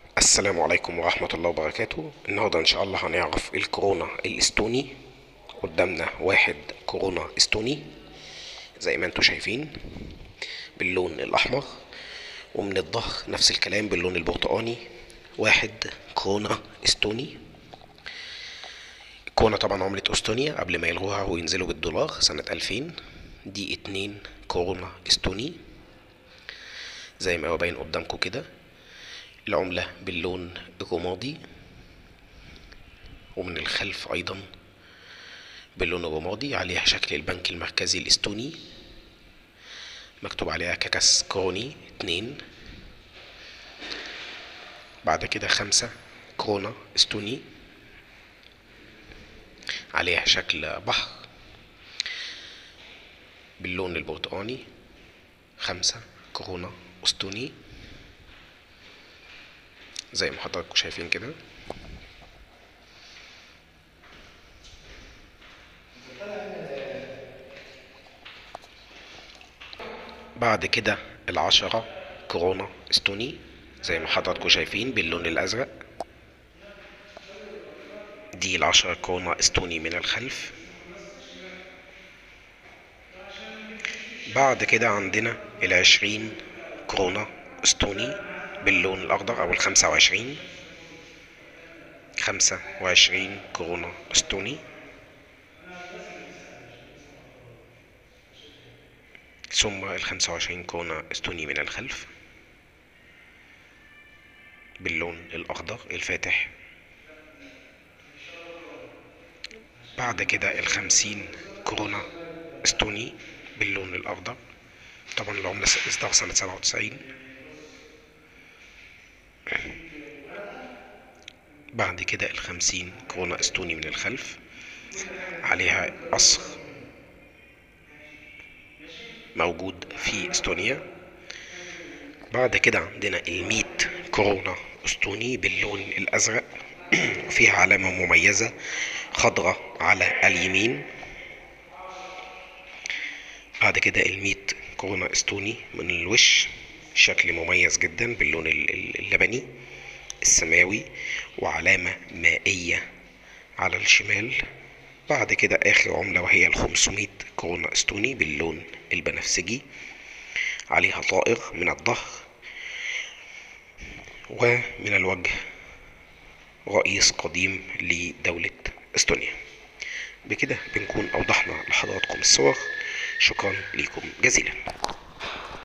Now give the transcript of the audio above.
السلام عليكم ورحمة الله وبركاته النهاردة إن شاء الله هنعرف الكورونا الإستوني قدامنا واحد كورونا إستوني زي ما انتوا شايفين باللون الأحمر ومن الظهر نفس الكلام باللون البرتقاني واحد كورونا إستوني الكورونا طبعا عملة أستونيا قبل ما يلغوها وينزلوا بالدولار سنة ألفين دي اتنين كورونا إستوني زي ما هو باين قدامكم كده العملة باللون الرمادي ومن الخلف أيضا باللون الرمادي عليها شكل البنك المركزي الإستوني مكتوب عليها كاكاس كروني اتنين بعد كده خمسة كورونا استوني عليها شكل بحر باللون البرتقاني خمسة كورونا استوني زي ما حضراتكم شايفين كده بعد كده العشرة كورونا استوني زي ما حضراتكم شايفين باللون الأزرق دي العشرة كورونا استوني من الخلف بعد كده عندنا العشرين كورونا استوني باللون الأخضر أو الخمسة وعشرين خمسة وعشرين كورونا استوني ثم الخمسة وعشرين كورونا استوني من الخلف باللون الأخضر الفاتح بعد كده الخمسين كورونا استوني باللون الأخضر طبعا العملة إصدار سنة سبعة وتسعين بعد كده الخمسين كورونا استوني من الخلف عليها قصر موجود في استونيا بعد كده عندنا الميت كورونا استوني باللون الازرق وفيها علامة مميزة خضراء على اليمين بعد كده الميت كورونا استوني من الوش شكل مميز جدا باللون اللبني السماوي وعلامة مائية على الشمال بعد كده آخر عملة وهي الخمسمية كورونا استوني باللون البنفسجي عليها طائر من الظهر ومن الوجه رئيس قديم لدولة استونيا بكده بنكون أوضحنا لحضراتكم الصور شكرا لكم جزيلا